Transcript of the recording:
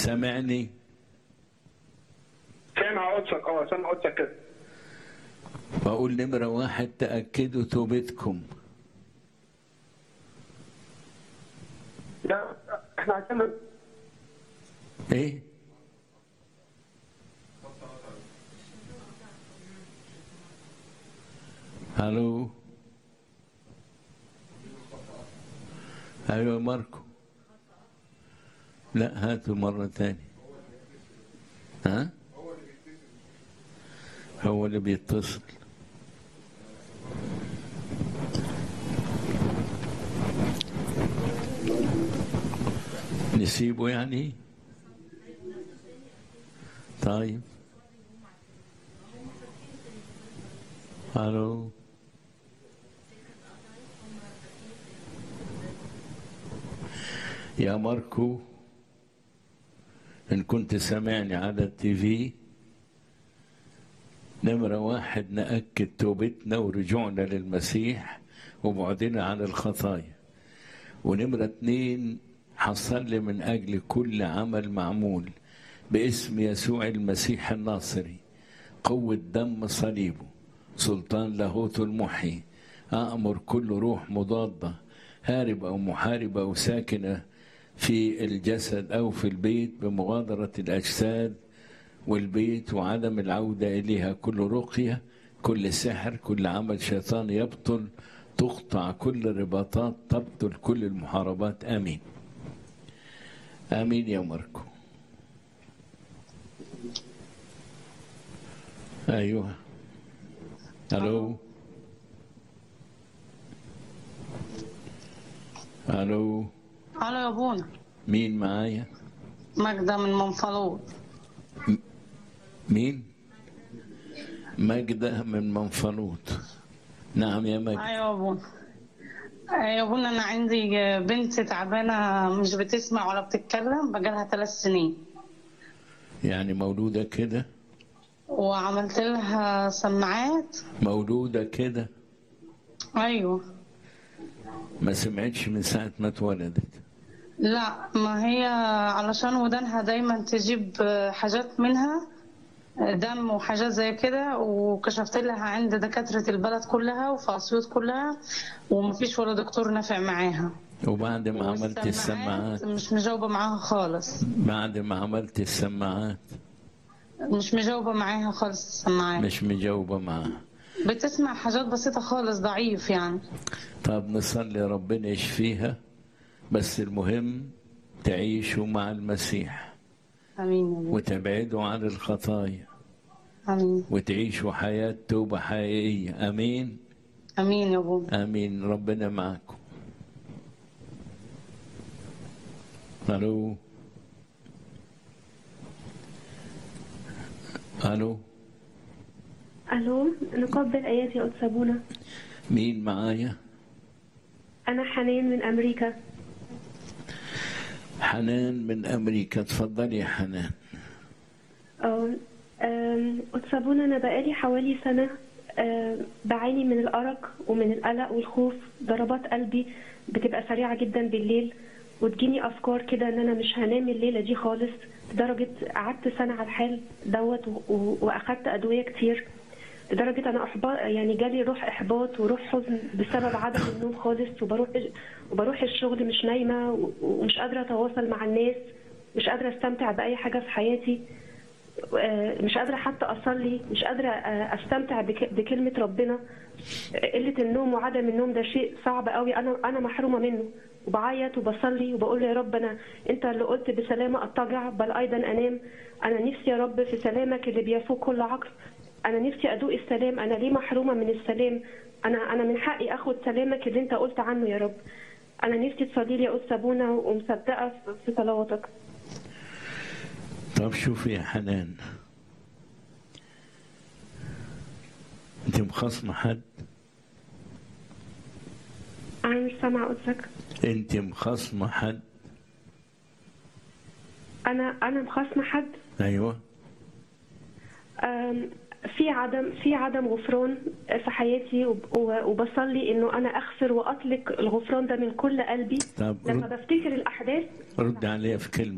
سامعني سامع قدسك اه سامع قدسك كده بقول نمرة واحد تأكدوا توبتكم لا احنا عايزين ايه الو ايوه ماركو لا هاتوا مرة تاني ها هو اللي بيتصل نسيبه يعني طيب الو يا ماركو ان كنت سامعني على التي في نمرة واحد نأكد توبتنا ورجوعنا للمسيح وبعدنا عن الخطايا ونمرة اتنين حصل من أجل كل عمل معمول باسم يسوع المسيح الناصري قوة دم صليبه سلطان لاهوت المحيي أأمر كل روح مضادة هاربة أو محاربة أو ساكنة في الجسد أو في البيت بمغادرة الأجساد والبيت وعدم العودة إليها كل رقية كل سحر كل عمل شيطان يبطل تقطع كل رباطات تبطل كل المحاربات آمين آمين يا ماركو أيوه ألو ألو الو يا بونا مين معايا ماجدة من منفلوط مين ماجدة من منفلوط نعم يا ماجدة ايوه يا بونا أيوة يا بونا انا عندي بنت تعبانه مش بتسمع ولا بتتكلم بقالها ثلاث سنين يعني مولودة كده وعملت لها سماعات مولودة كده ايوه ما سمعتش من ساعة ما اتولدت لا ما هي علشان ودانها دايما تجيب حاجات منها دم وحاجات زي كده وكشفت لها عند دكاترة البلد كلها وفي أسيوط كلها ومفيش ولا دكتور نافع معاها وبعد ما عملت والسماعات السماعات مش مجاوبة معاها خالص بعد ما عملت السماعات مش مجاوبة معاها خالص السماعات مش مجاوبة معاها بتسمع حاجات بسيطة خالص ضعيف يعني طب نصلي ربنا يشفيها بس المهم تعيشوا مع المسيح آمين يا رب. وتبعدوا عن الخطايا آمين وتعيشوا حياة توبة حقيقية أمين آمين يا بابا آمين ربنا معكم ألو ألو الو نقبل ايات يا قدس ابونا مين معايا انا حنان من امريكا حنان من أمريكا اتفضلي يا حنان اه آم، قدس ابونا انا بقالي حوالي سنه آم، بعاني من الارق ومن القلق والخوف ضربات قلبي بتبقى سريعه جدا بالليل وتجيني افكار كده ان انا مش هنام الليله دي خالص لدرجه قعدت سنه على الحال دوت و- و- واخدت ادويه كتير لدرجه انا احباط يعني جالي روح احباط وروح حزن بسبب عدم النوم خالص وبروح وبروح الشغل مش نايمه و- ومش قادره اتواصل مع الناس مش قادره استمتع باي حاجه في حياتي آه، مش قادره حتى اصلي مش قادره آه، استمتع بك- بكلمه ربنا قله النوم وعدم النوم ده شيء صعب قوي انا انا محرومه منه وبعيط وبصلي وبقول يا رب انا انت اللي قلت بسلامه اضطجع بل ايضا انام انا نفسي يا رب في سلامك اللي بيفوق كل عقل انا نفسي ادوق السلام انا ليه محرومه من السلام انا انا من حقي اخد سلامك اللي انت قلت عنه يا رب انا نفسي تصلي لي يا قدس ابونا ومصدقه في- في صلواتك طب شوفي يا حنان انت مخاصمة حد انا مش سامعه قدسك انت مخاصمة حد انا انا مخاصمه حد ايوه أم، في عدم في عدم غفران في حياتي وب- وبصلي انه انا اغفر واطلق الغفران ده من كل قلبي طب لما رد, بفتكر الاحداث رد عليها في كلمة